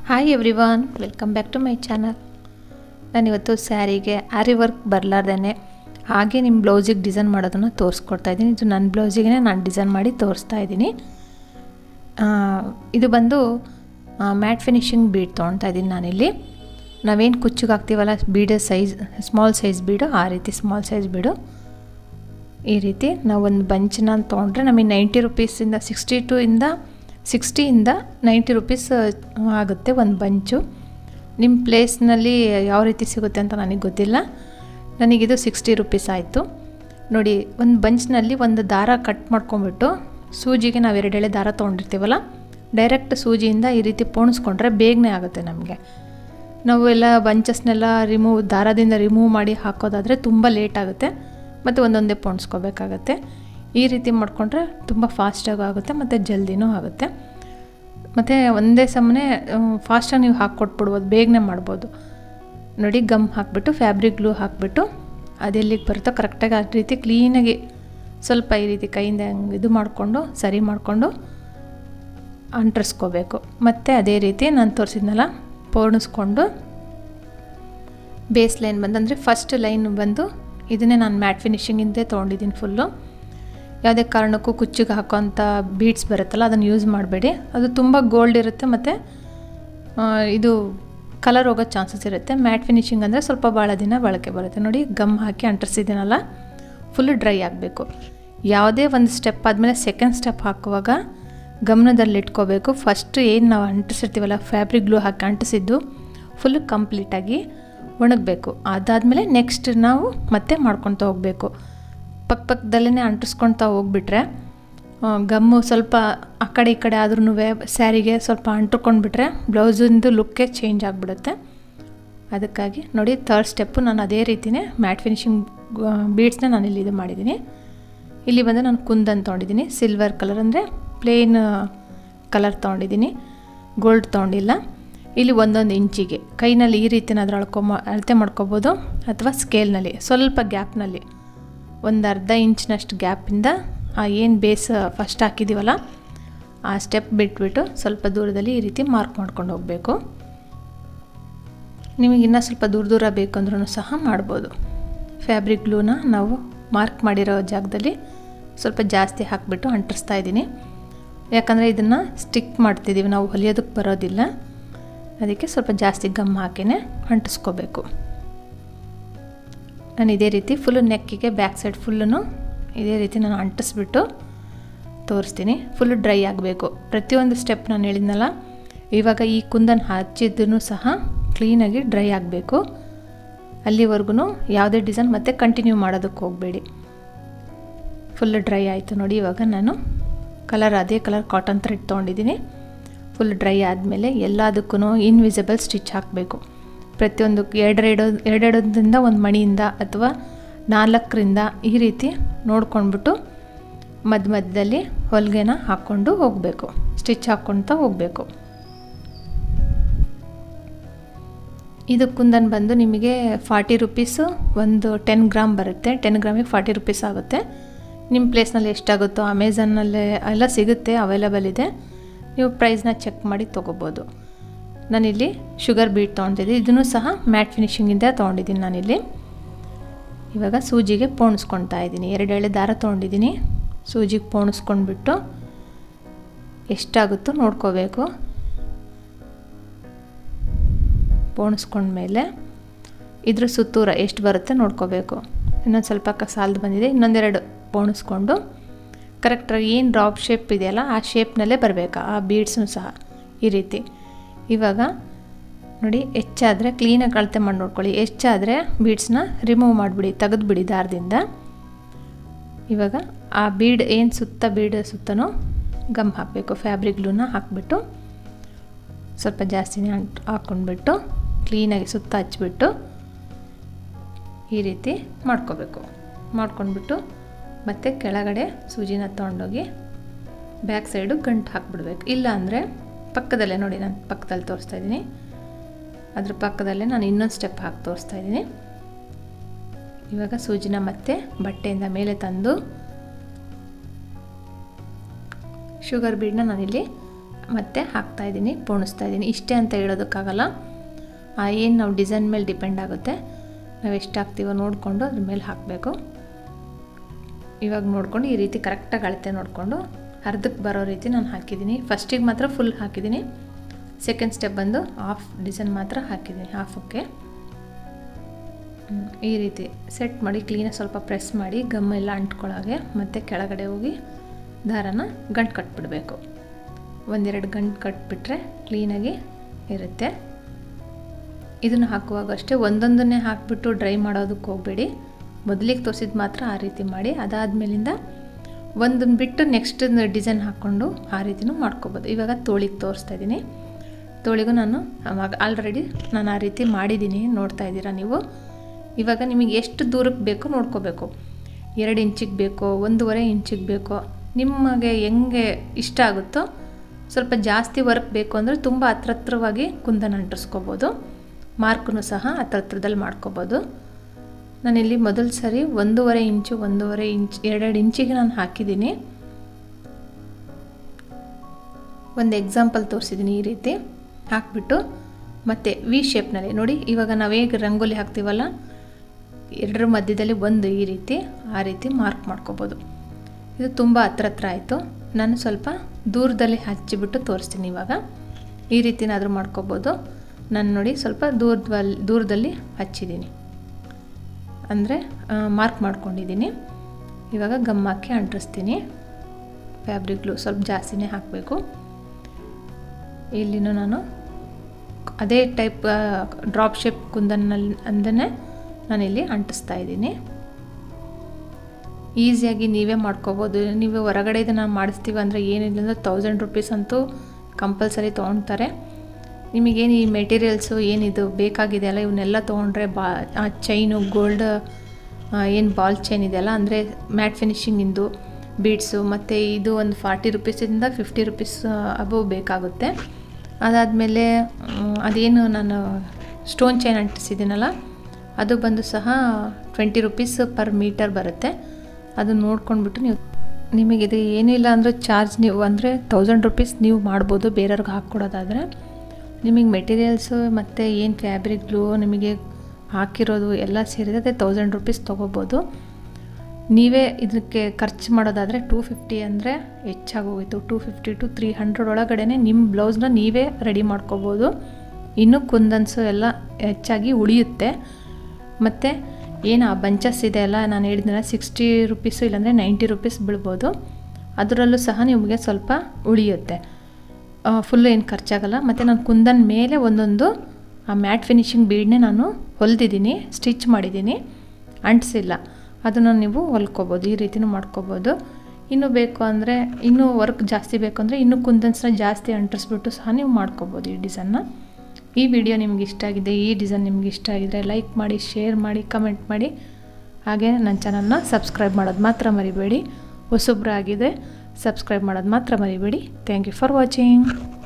hi everyone welcome back to my channel ನಾನಿವತ್ತು ಸ್ಯಾರಿಗೆ ಆರಿ work ಬರಲಾರ್ದೇ ಹಾಗೆ ನಿಮ್ಮ ಬ್ಲೌಸಿಗೆ ಡಿಸೈನ್ ಮಾಡೋದನ್ನು ತೋರಿಸ್ಕೊಡ್ತಾ ಇದ್ದೀನಿ ಇದು ನನ್ನ ಬ್ಲೌಸಿಗೆ ನಾನು ಡಿಸೈನ್ ಮಾಡಿ ತೋರಿಸ್ತಾ ಇದ್ದೀನಿ ಆ, ಇದು ಬಂದು ಮ್ಯಾಟ್ ಫಿನಿಶಿಂಗ್ ಬೀಡ್ ತೊಗೊಳ್ತಾ ಇದ್ದೀನಿ ನಾನಿಲ್ಲಿ ನಾವೇನು ಕುಚ್ಚಿಗೆ ಹಾಕ್ತೀವಲ್ಲ ಬೀಡ ಸೈಜ್ ಸ್ಮಾಲ್ ಸೈಜ್ ಬೀಡು ಆ ರೀತಿ ಸ್ಮಾಲ್ ಸೈಜ್ ಬೀಡು ಈ ರೀತಿ ನಾವು ಒಂದು ಬಂಚನ್ನ ತೊಗೊಂಡ್ರೆ ನಮಗೆ ನೈಂಟಿ ರುಪೀಸಿಂದ ಸಿಕ್ಸ್ಟಿ ಟು ಇಂದ ಸಿಕ್ಸ್ಟಿಯಿಂದ ನೈಂಟಿ ರುಪೀಸ್ ಆಗುತ್ತೆ ಒಂದು ಬಂಚು ನಿಮ್ಮ ಪ್ಲೇಸ್ನಲ್ಲಿ ಯಾವ ರೀತಿ ಸಿಗುತ್ತೆ ಅಂತ ನನಗೆ ಗೊತ್ತಿಲ್ಲ ನನಗಿದು ಸಿಕ್ಸ್ಟಿ ರುಪೀಸ್ ಆಯಿತು ನೋಡಿ ಒಂದು ಬಂಚ್ನಲ್ಲಿ ಒಂದು ದಾರ ಕಟ್ ಮಾಡ್ಕೊಂಬಿಟ್ಟು ಸೂಜಿಗೆ ನಾವು ಎರಡೆಳೆ ದಾರ ತೊಗೊಂಡಿರ್ತೀವಲ್ಲ ಡೈರೆಕ್ಟ್ ಸೂಜಿಯಿಂದ ಈ ರೀತಿ ಪೋಣಿಸ್ಕೊಂಡ್ರೆ ಬೇಗನೆ ಆಗುತ್ತೆ ನಮಗೆ ನಾವು ಎಲ್ಲ ಬಂಚಸ್ನೆಲ್ಲ ರಿಮೂವ್ ದಾರದಿಂದ ರಿಮೂವ್ ಮಾಡಿ ಹಾಕೋದಾದರೆ ತುಂಬ ಲೇಟ್ ಆಗುತ್ತೆ ಮತ್ತು ಒಂದೊಂದೇ ಪೋಣಿಸ್ಕೋಬೇಕಾಗತ್ತೆ ಈ ರೀತಿ ಮಾಡಿಕೊಂಡ್ರೆ ತುಂಬ ಫಾಸ್ಟಾಗೂ ಆಗುತ್ತೆ ಮತ್ತು ಜಲ್ದಿನೂ ಆಗುತ್ತೆ ಮತ್ತು ಒಂದೇ ಸಮನೆ ಫಾಸ್ಟಾಗಿ ನೀವು ಹಾಕ್ಕೊಟ್ಬಿಡ್ಬೋದು ಬೇಗನೆ ಮಾಡ್ಬೋದು ನೋಡಿ ಗಮ್ ಹಾಕ್ಬಿಟ್ಟು ಫ್ಯಾಬ್ರಿಕ್ ಗ್ಲೂ ಹಾಕ್ಬಿಟ್ಟು ಅದೆಲ್ಲಿಗೆ ಬರುತ್ತೋ ಕರೆಕ್ಟಾಗಿ ಆ ರೀತಿ ಕ್ಲೀನಾಗಿ ಸ್ವಲ್ಪ ಈ ರೀತಿ ಕೈಯಿಂದ ಹಂಗೆ ಇದು ಮಾಡಿಕೊಂಡು ಸರಿ ಮಾಡಿಕೊಂಡು ಅಂಟ್ರಿಸ್ಕೋಬೇಕು ಮತ್ತು ಅದೇ ರೀತಿ ನಾನು ತೋರಿಸಿದ್ನಲ್ಲ ಪೋಣಿಸ್ಕೊಂಡು ಬೇಸ್ ಲೈನ್ ಬಂದು ಅಂದರೆ ಫಸ್ಟ್ ಲೈನ್ ಬಂದು ಇದನ್ನೇ ನಾನು ಮ್ಯಾಟ್ ಫಿನಿಷಿಂಗಿಂದೇ ತೊಗೊಂಡಿದ್ದೀನಿ ಫುಲ್ಲು ಯಾವುದೇ ಕಾರಣಕ್ಕೂ ಕುಚ್ಚಿಗೆ ಹಾಕೋಂಥ ಬೀಡ್ಸ್ ಬರುತ್ತಲ್ಲ ಅದನ್ನು ಯೂಸ್ ಮಾಡಬೇಡಿ ಅದು ತುಂಬ ಗೋಲ್ಡ್ ಇರುತ್ತೆ ಮತ್ತು ಇದು ಕಲರ್ ಹೋಗೋ ಚಾನ್ಸಸ್ ಇರುತ್ತೆ ಮ್ಯಾಟ್ ಫಿನಿಷಿಂಗ್ ಅಂದರೆ ಸ್ವಲ್ಪ ಭಾಳ ದಿನ ಬಳಕೆ ಬರುತ್ತೆ ನೋಡಿ ಗಮ್ ಹಾಕಿ ಅಂಟಿಸಿದ್ದೀನಲ್ಲ ಫುಲ್ ಡ್ರೈ ಆಗಬೇಕು ಯಾವುದೇ ಒಂದು ಸ್ಟೆಪ್ ಆದಮೇಲೆ ಸೆಕೆಂಡ್ ಸ್ಟೆಪ್ ಹಾಕುವಾಗ ಗಮನದಲ್ಲಿ ಇಟ್ಕೋಬೇಕು ಫಸ್ಟ್ ಏನು ನಾವು ಅಂಟಿಸಿರ್ತೀವಲ್ಲ ಫ್ಯಾಬ್ರಿಕ್ ಗ್ಲೂ ಹಾಕಿ ಅಂಟಿಸಿದ್ದು ಫುಲ್ ಕಂಪ್ಲೀಟಾಗಿ ಒಣಗಬೇಕು ಅದಾದಮೇಲೆ ನೆಕ್ಸ್ಟ್ ನಾವು ಮತ್ತೆ ಮಾಡ್ಕೊತಾ ಹೋಗಬೇಕು ಪಕ್ಕ ಪಕ್ಕದಲ್ಲೇ ಅಂಟಿಸ್ಕೊಳ್ತಾ ಹೋಗ್ಬಿಟ್ರೆ ಗಮ್ಮು ಸ್ವಲ್ಪ ಆ ಕಡೆ ಈ ಕಡೆ ಆದ್ರೂ ಸ್ಯಾರಿಗೆ ಸ್ವಲ್ಪ ಅಂಟ್ಕೊಂಡ್ಬಿಟ್ರೆ ಬ್ಲೌಸಿಂದು ಲುಕ್ಕೇ ಚೇಂಜ್ ಆಗಿಬಿಡುತ್ತೆ ಅದಕ್ಕಾಗಿ ನೋಡಿ ಥರ್ಡ್ ಸ್ಟೆಪ್ಪು ನಾನು ಅದೇ ರೀತಿಯೇ ಮ್ಯಾಟ್ ಫಿನಿಷಿಂಗ್ ಬೀಡ್ಸ್ನ ನಾನು ಇಲ್ಲಿ ಇದು ಮಾಡಿದ್ದೀನಿ ಇಲ್ಲಿ ಬಂದು ನಾನು ಕುಂದನ್ ತೊಗೊಂಡಿದ್ದೀನಿ ಸಿಲ್ವರ್ ಕಲರ್ ಅಂದರೆ ಪ್ಲೇನ್ ಕಲರ್ ತೊಗೊಂಡಿದ್ದೀನಿ ಗೋಲ್ಡ್ ತೊಗೊಂಡಿಲ್ಲ ಇಲ್ಲಿ ಒಂದೊಂದು ಇಂಚಿಗೆ ಕೈನಲ್ಲಿ ಈ ರೀತಿನಾದ್ರೂ ಅಳ್ಕೊಂಬ ಅಳತೆ ಮಾಡ್ಕೊಬೋದು ಅಥವಾ ಸ್ಕೇಲ್ನಲ್ಲಿ ಸ್ವಲ್ಪ ಗ್ಯಾಪ್ನಲ್ಲಿ ಒಂದು ಅರ್ಧ ಇಂಚಿನಷ್ಟು ಗ್ಯಾಪಿಂದ ಆ ಏನು ಬೇಸ್ ಫಸ್ಟ್ ಹಾಕಿದ್ದೀವಲ್ಲ ಆ ಸ್ಟೆಪ್ ಬಿಟ್ಬಿಟ್ಟು ಸ್ವಲ್ಪ ದೂರದಲ್ಲಿ ಈ ರೀತಿ ಮಾರ್ಕ್ ಮಾಡ್ಕೊಂಡು ಹೋಗಬೇಕು ನಿಮಗೆ ಇನ್ನೂ ಸ್ವಲ್ಪ ದೂರ ದೂರ ಬೇಕಂದ್ರೂ ಸಹ ಮಾಡ್ಬೋದು ಫ್ಯಾಬ್ರಿಕ್ ಗ್ಲೂನ ನಾವು ಮಾರ್ಕ್ ಮಾಡಿರೋ ಜಾಗದಲ್ಲಿ ಸ್ವಲ್ಪ ಜಾಸ್ತಿ ಹಾಕಿಬಿಟ್ಟು ಅಂಟಿಸ್ತಾ ಇದ್ದೀನಿ ಯಾಕಂದರೆ ಇದನ್ನು ಸ್ಟಿಕ್ ಮಾಡ್ತಿದ್ದೀವಿ ನಾವು ಹೊಲಿಯೋದಕ್ಕೆ ಬರೋದಿಲ್ಲ ಅದಕ್ಕೆ ಸ್ವಲ್ಪ ಜಾಸ್ತಿ ಗಮ್ ಹಾಕಿನೇ ಅಂಟಿಸ್ಕೋಬೇಕು ನಾನು ಇದೇ ರೀತಿ ಫುಲ್ಲು ನೆಕ್ಕಿಗೆ ಬ್ಯಾಕ್ ಸೈಡ್ ಫುಲ್ಲೂ ಇದೇ ರೀತಿ ನಾನು ಅಂಟಿಸ್ಬಿಟ್ಟು ತೋರಿಸ್ತೀನಿ ಫುಲ್ಲು ಡ್ರೈ ಆಗಬೇಕು ಪ್ರತಿಯೊಂದು ಸ್ಟೆಪ್ ನಾನು ಹೇಳಿದ್ನಲ್ಲ ಇವಾಗ ಈ ಕುಂದನ್ ಹಚ್ಚಿದ್ದೂ ಸಹ ಕ್ಲೀನಾಗಿ ಡ್ರೈ ಆಗಬೇಕು ಅಲ್ಲಿವರೆಗೂ ಯಾವುದೇ ಡಿಸೈನ್ ಮತ್ತೆ ಕಂಟಿನ್ಯೂ ಮಾಡೋದಕ್ಕೆ ಹೋಗಬೇಡಿ ಫುಲ್ ಡ್ರೈ ಆಯಿತು ನೋಡಿ ಇವಾಗ ನಾನು ಕಲರ್ ಅದೇ ಕಲರ್ ಕಾಟನ್ ಥ್ರೆಡ್ ತೊಗೊಂಡಿದ್ದೀನಿ ಫುಲ್ ಡ್ರೈ ಆದಮೇಲೆ ಎಲ್ಲದಕ್ಕೂ ಇನ್ವಿಸಿಬಲ್ ಸ್ಟಿಚ್ ಹಾಕಬೇಕು ಪ್ರತಿಯೊಂದು ಎರಡೆರಡು ಎರಡೆರಡರಿಂದ ಒಂದು ಮಣಿಯಿಂದ ಅಥವಾ ನಾಲ್ಕರಿಂದ ಈ ರೀತಿ ನೋಡ್ಕೊಂಡ್ಬಿಟ್ಟು ಮಧ್ಯ ಮಧ್ಯದಲ್ಲಿ ಹೊಲಿಗೆನ ಹಾಕ್ಕೊಂಡು ಹೋಗಬೇಕು ಸ್ಟಿಚ್ ಹಾಕ್ಕೊಳ್ತಾ ಹೋಗಬೇಕು ಇದು ಕುಂದನ್ ಬಂದು ನಿಮಗೆ ಫಾರ್ಟಿ ರುಪೀಸು ಒಂದು ಟೆನ್ ಗ್ರಾಮ್ ಬರುತ್ತೆ ಟೆನ್ ಗ್ರಾಮಿಗೆ ಫಾರ್ಟಿ ರುಪೀಸ್ ಆಗುತ್ತೆ ನಿಮ್ಮ ಪ್ಲೇಸ್ನಲ್ಲಿ ಎಷ್ಟಾಗುತ್ತೋ ಅಮೆಝಾನಲ್ಲೇ ಎಲ್ಲ ಸಿಗುತ್ತೆ ಅವೈಲಬಲ್ ಇದೆ ನೀವು ಪ್ರೈಸ್ನ ಚೆಕ್ ಮಾಡಿ ತೊಗೋಬೋದು ನಾನಿಲ್ಲಿ ಶುಗರ್ ಬೀಟ್ ತೊಗೊತಿದ್ದೆ ಇದನ್ನು ಸಹ ಮ್ಯಾಟ್ ಫಿನಿಷಿಂಗಿಂದ ತೊಗೊಂಡಿದ್ದೀನಿ ನಾನಿಲ್ಲಿ ಇವಾಗ ಸೂಜಿಗೆ ಪೋಣಿಸ್ಕೊಳ್ತಾ ಇದ್ದೀನಿ ಎರಡು ಎಳೆ ದಾರ ತೊಗೊಂಡಿದ್ದೀನಿ ಸೂಜಿಗೆ ಪೋಣಿಸ್ಕೊಂಡ್ಬಿಟ್ಟು ಎಷ್ಟಾಗುತ್ತೋ ನೋಡ್ಕೋಬೇಕು ಪೋಣಿಸ್ಕೊಂಡ್ಮೇಲೆ ಇದ್ರ ಸುತ್ತೂರ ಎಷ್ಟು ಬರುತ್ತೆ ನೋಡ್ಕೋಬೇಕು ಇನ್ನೊಂದು ಸ್ವಲ್ಪ ಸಾಲದು ಬಂದಿದೆ ಇನ್ನೊಂದೆರಡು ಪೋಣಿಸ್ಕೊಂಡು ಕರೆಕ್ಟಾಗಿ ಏನು ಡ್ರಾಪ್ ಶೇಪ್ ಇದೆಯಲ್ಲ ಆ ಶೇಪ್ನಲ್ಲೇ ಬರಬೇಕು ಆ ಬೀಡ್ಸ್ನು ಸಹ ಈ ರೀತಿ ಇವಾಗ ನೋಡಿ ಹೆಚ್ಚಾದರೆ ಕ್ಲೀನಾಗಿ ಅಳತೆ ಮಾಡಿ ನೋಡ್ಕೊಳ್ಳಿ ಹೆಚ್ಚಾದರೆ ಬೀಡ್ಸ್ನ ರಿಮೂವ್ ಮಾಡಿಬಿಡಿ ತೆಗೆದುಬಿಡಿ ದಾರದಿಂದ ಇವಾಗ ಆ ಬೀಡ್ ಏನು ಸುತ್ತ ಬೀಡ್ ಸುತ್ತನೂ ಗಮ್ ಹಾಕಬೇಕು ಫ್ಯಾಬ್ರಿಕ್ ಗ್ಲೂನ ಹಾಕಿಬಿಟ್ಟು ಸ್ವಲ್ಪ ಜಾಸ್ತಿನೇ ಅಂಟ್ ಹಾಕ್ಕೊಂಡ್ಬಿಟ್ಟು ಕ್ಲೀನಾಗಿ ಸುತ್ತ ಹಚ್ಬಿಟ್ಟು ಈ ರೀತಿ ಮಾಡ್ಕೋಬೇಕು ಮಾಡ್ಕೊಂಡ್ಬಿಟ್ಟು ಮತ್ತು ಕೆಳಗಡೆ ಸೂಜಿನ ತೊಗೊಂಡೋಗಿ ಬ್ಯಾಕ್ ಸೈಡು ಗಂಟು ಹಾಕ್ಬಿಡ್ಬೇಕು ಇಲ್ಲ ಅಂದರೆ ಪಕ್ಕದಲ್ಲೇ ನೋಡಿ ನಾನು ಪಕ್ಕದಲ್ಲಿ ತೋರಿಸ್ತಾ ಇದ್ದೀನಿ ಅದ್ರ ಪಕ್ಕದಲ್ಲೇ ನಾನು ಇನ್ನೊಂದು ಸ್ಟೆಪ್ ಹಾಕಿ ತೋರಿಸ್ತಾ ಇದ್ದೀನಿ ಇವಾಗ ಸೂಜಿನ ಮತ್ತೆ ಬಟ್ಟೆಯಿಂದ ಮೇಲೆ ತಂದು ಶುಗರ್ ಬೀಡನ್ನ ನಾನಿಲ್ಲಿ ಮತ್ತೆ ಹಾಕ್ತಾಯಿದ್ದೀನಿ ಪೋಣಿಸ್ತಾ ಇದ್ದೀನಿ ಇಷ್ಟೇ ಅಂತ ಹೇಳೋದಕ್ಕಾಗಲ್ಲ ಏನು ನಾವು ಡಿಸೈನ್ ಮೇಲೆ ಡಿಪೆಂಡ್ ಆಗುತ್ತೆ ನಾವು ಎಷ್ಟು ಹಾಕ್ತೀವೋ ನೋಡಿಕೊಂಡು ಅದ್ರ ಮೇಲೆ ಹಾಕಬೇಕು ಇವಾಗ ನೋಡಿಕೊಂಡು ಈ ರೀತಿ ಕರೆಕ್ಟಾಗಿ ಅಳತೆ ನೋಡಿಕೊಂಡು ಅರ್ಧಕ್ಕೆ ಬರೋ ರೀತಿ ನಾನು ಹಾಕಿದ್ದೀನಿ ಫಸ್ಟಿಗೆ ಮಾತ್ರ ಫುಲ್ ಹಾಕಿದ್ದೀನಿ ಸೆಕೆಂಡ್ ಸ್ಟೆಪ್ ಬಂದು ಹಾಫ್ ಡಿಸೈನ್ ಮಾತ್ರ ಹಾಕಿದ್ದೀನಿ ಹಾಫಕ್ಕೆ ಈ ರೀತಿ ಸೆಟ್ ಮಾಡಿ ಕ್ಲೀನಾಗಿ ಸ್ವಲ್ಪ ಪ್ರೆಸ್ ಮಾಡಿ ಗಮ್ ಎಲ್ಲ ಅಂಟ್ಕೊಳ್ಳೋಗೆ ಮತ್ತು ಕೆಳಗಡೆ ಹೋಗಿ ದಾರನ ಗಂಟು ಕಟ್ಬಿಡಬೇಕು ಒಂದೆರಡು ಗಂಟು ಕಟ್ಬಿಟ್ರೆ ಕ್ಲೀನಾಗಿ ಇರುತ್ತೆ ಇದನ್ನು ಹಾಕುವಾಗ ಅಷ್ಟೇ ಒಂದೊಂದನ್ನೇ ಹಾಕಿಬಿಟ್ಟು ಡ್ರೈ ಮಾಡೋದಕ್ಕೆ ಹೋಗಬೇಡಿ ಮೊದಲಿಗೆ ತೋರಿಸಿದ ಮಾತ್ರ ಆ ರೀತಿ ಮಾಡಿ ಅದಾದಮೇಲಿಂದ ಒಂದನ್ನು ಬಿಟ್ಟು ನೆಕ್ಸ್ಟ್ ಡಿಸೈನ್ ಹಾಕ್ಕೊಂಡು ಆ ರೀತಿನೂ ಮಾಡ್ಕೋಬೋದು ಇವಾಗ ತೋಳಿಗೆ ತೋರಿಸ್ತಾ ಇದ್ದೀನಿ ತೋಳಿಗೂ ನಾನು ಅವಾಗ ಆಲ್ರೆಡಿ ನಾನು ಆ ರೀತಿ ಮಾಡಿದ್ದೀನಿ ನೋಡ್ತಾ ಇದ್ದೀರಾ ನೀವು ಇವಾಗ ನಿಮಗೆ ಎಷ್ಟು ದೂರಕ್ಕೆ ಬೇಕೋ ನೋಡ್ಕೋಬೇಕು ಎರಡು ಇಂಚಿಗೆ ಬೇಕೋ ಒಂದೂವರೆ ಇಂಚಿಗೆ ಬೇಕೋ ನಿಮಗೆ ಹೆಂಗೆ ಇಷ್ಟ ಆಗುತ್ತೋ ಸ್ವಲ್ಪ ಜಾಸ್ತಿ ವರ್ಕ್ ಬೇಕು ಅಂದರೆ ತುಂಬ ಹತ್ರ ಹತ್ರವಾಗಿ ಕುಂದನ ಅಂಟಿಸ್ಕೋಬೋದು ಮಾರ್ಕನ್ನು ಸಹ ಹತ್ರ ಹತ್ರದಲ್ಲಿ ಮಾಡ್ಕೋಬೋದು ನಾನಿಲ್ಲಿ ಮೊದಲ ಸರಿ ಒಂದೂವರೆ ಇಂಚು ಒಂದೂವರೆ ಇಂಚ್ ಎರಡೆರಡು ಇಂಚಿಗೆ ನಾನು ಹಾಕಿದ್ದೀನಿ ಒಂದು ಎಕ್ಸಾಂಪಲ್ ತೋರಿಸಿದ್ದೀನಿ ಈ ರೀತಿ ಹಾಕ್ಬಿಟ್ಟು ಮತ್ತು ವಿ ಶೇಪ್ನಲ್ಲಿ ನೋಡಿ ಇವಾಗ ನಾವು ಹೇಗೆ ರಂಗೋಲಿ ಹಾಕ್ತೀವಲ್ಲ ಎರಡರ ಮಧ್ಯದಲ್ಲಿ ಒಂದು ಈ ರೀತಿ ಆ ರೀತಿ ಮಾರ್ಕ್ ಮಾಡ್ಕೋಬೋದು ಇದು ತುಂಬ ಹತ್ರ ಹತ್ರ ಆಯಿತು ನಾನು ಸ್ವಲ್ಪ ದೂರದಲ್ಲಿ ಹಚ್ಚಿಬಿಟ್ಟು ತೋರಿಸ್ತೀನಿ ಇವಾಗ ಈ ರೀತಿನಾದರೂ ಮಾಡ್ಕೋಬೋದು ನಾನು ನೋಡಿ ಸ್ವಲ್ಪ ದೂರದಲ್ಲಿ ದೂರದಲ್ಲಿ ಹಚ್ಚಿದ್ದೀನಿ ಅಂದರೆ ಮಾರ್ಕ್ ಮಾಡ್ಕೊಂಡಿದ್ದೀನಿ ಇವಾಗ ಗಮ್ ಹಾಕಿ ಅಂಟಿಸ್ತೀನಿ ಫ್ಯಾಬ್ರಿಕ್ ಗ್ಲೂ ಸ್ವಲ್ಪ ಜಾಸ್ತಿನೇ ಹಾಕಬೇಕು ಇಲ್ಲಿನೂ ನಾನು ಅದೇ ಟೈಪ್ ಡ್ರಾಪ್ ಶೇಪ್ ಕುಂದನ್ನಲ್ಲಿ ಅಂದನೇ ನಾನಿಲ್ಲಿ ಅಂಟಿಸ್ತಾ ಇದ್ದೀನಿ ಈಸಿಯಾಗಿ ನೀವೇ ಮಾಡ್ಕೋಬೋದು ನೀವು ಹೊರಗಡೆ ಇದನ್ನು ಮಾಡಿಸ್ತೀವಿ ಅಂದರೆ ಏನಿಲ್ಲ ಅಂದರೆ ತೌಸಂಡ್ ರುಪೀಸ್ ಅಂತೂ ಕಂಪಲ್ಸರಿ ತೊಗೊಳ್ತಾರೆ ನಿಮಗೇನು ಈ ಮೆಟೀರಿಯಲ್ಸು ಏನಿದು ಬೇಕಾಗಿದೆ ಅಲ್ಲ ಇವನ್ನೆಲ್ಲ ತೊಗೊಂಡ್ರೆ ಬಾ ಆ ಚೈನು ಗೋಲ್ಡ್ ಏನು ಬಾಲ್ ಚೈನ್ ಇದೆಯಲ್ಲ ಅಂದರೆ ಮ್ಯಾಟ್ ಫಿನಿಷಿಂಗಿಂದು ಬೀಡ್ಸು ಮತ್ತು ಇದು ಒಂದು ಫಾರ್ಟಿ ರುಪೀಸಿಂದ ಫಿಫ್ಟಿ ರುಪೀಸ್ ಅಬವ್ ಬೇಕಾಗುತ್ತೆ ಅದಾದಮೇಲೆ ಅದೇನು ನಾನು ಸ್ಟೋನ್ ಚೈನ್ ಅಂಟಿಸಿದ್ದೀನಲ್ಲ ಅದು ಬಂದು ಸಹ ಟ್ವೆಂಟಿ ರುಪೀಸ್ ಪರ್ ಮೀಟರ್ ಬರುತ್ತೆ ಅದು ನೋಡ್ಕೊಂಡ್ಬಿಟ್ಟು ನೀವು ನಿಮಗಿದು ಏನಿಲ್ಲ ಅಂದರೆ ಚಾರ್ಜ್ ನೀವು ಅಂದರೆ ತೌಸಂಡ್ ರುಪೀಸ್ ನೀವು ಮಾಡ್ಬೋದು ಬೇರೆಯವ್ರಿಗೆ ಹಾಕ್ಕೊಡೋದಾದರೆ ನಿಮಗೆ ಮೆಟೀರಿಯಲ್ಸು ಮತ್ತು ಏನು ಫ್ಯಾಬ್ರಿಕ್ ಗ್ಲೂ ನಿಮಗೆ ಹಾಕಿರೋದು ಎಲ್ಲ ಸೇರಿದೆ ತೌಸಂಡ್ ರುಪೀಸ್ ತೊಗೋಬೋದು ನೀವೇ ಇದಕ್ಕೆ ಖರ್ಚು ಮಾಡೋದಾದರೆ ಟೂ ಫಿಫ್ಟಿ ಅಂದರೆ ಹೆಚ್ಚಾಗೋಗಿತ್ತು two fifty to three hundred ಒಳಗಡೆ ನಿಮ್ಮ ಬ್ಲೌಸ್ನ ನೀವೇ ರೆಡಿ ಮಾಡ್ಕೋಬೋದು ಇನ್ನೂ ಕುಂದನ್ಸು ಎಲ್ಲ ಹೆಚ್ಚಾಗಿ ಉಳಿಯುತ್ತೆ ಮತ್ತು ಏನು ಆ ಬಂಚಸ್ ಇದೆ ಅಲ್ಲ ನಾನು ಹೇಳಿದ್ನಲ್ಲ ಸಿಕ್ಸ್ಟಿ ರುಪೀಸು ಇಲ್ಲಾಂದರೆ ನೈಂಟಿ ರುಪೀಸ್ ಬೀಳ್ಬೋದು ಅದರಲ್ಲೂ ಸಹ ನಿಮಗೆ ಸ್ವಲ್ಪ ಉಳಿಯುತ್ತೆ ಫುಲ್ಲು ಏನು ಖರ್ಚಾಗಲ್ಲ ಮತ್ತು ನಾನು ಕುಂದನ್ ಮೇಲೆ ಒಂದೊಂದು ಆ ಮ್ಯಾಟ್ ಫಿನಿಷಿಂಗ್ ಬೀಡನ್ನೇ ನಾನು ಹೊಲ್ದಿದ್ದೀನಿ ಸ್ಟಿಚ್ ಮಾಡಿದ್ದೀನಿ ಅಂಟಿಸಿಲ್ಲ ಅದನ್ನು ನೀವು ಹೊಲ್ಕೋಬೋದು ಈ ರೀತಿನೂ ಮಾಡ್ಕೋಬೋದು ಇನ್ನೂ ಬೇಕು ಅಂದರೆ ಇನ್ನೂ ವರ್ಕ್ ಜಾಸ್ತಿ ಬೇಕು ಅಂದರೆ ಇನ್ನೂ ಕುಂದನ್ಸ್ನ ಜಾಸ್ತಿ ಅಂಟಿಸ್ಬಿಟ್ಟು ಸಹ ನೀವು ಮಾಡ್ಕೋಬೋದು ಈ ಡಿಸೈನ್ನ ಈ ವಿಡಿಯೋ ನಿಮ್ಗೆ ಇಷ್ಟ ಆಗಿದೆ ಈ ಡಿಸೈನ್ ನಿಮ್ಗೆ ಇಷ್ಟ ಆಗಿದರೆ ಲೈಕ್ ಮಾಡಿ ಶೇರ್ ಮಾಡಿ ಕಮೆಂಟ್ ಮಾಡಿ ಹಾಗೆ ನನ್ನ ಚಾನಲ್ನ ಸಬ್ಸ್ಕ್ರೈಬ್ ಮಾಡೋದು ಮಾತ್ರ ಮರಿಬೇಡಿ ಹೊಸೊಬ್ಬರಾಗಿದೆ ಸಬ್ಸ್ಕ್ರೈಬ್ ಮಾಡೋದು ಮಾತ್ರ ಮರಿಬೇಡಿ ಥ್ಯಾಂಕ್ ಯು ಫಾರ್ ವಾಚಿಂಗ್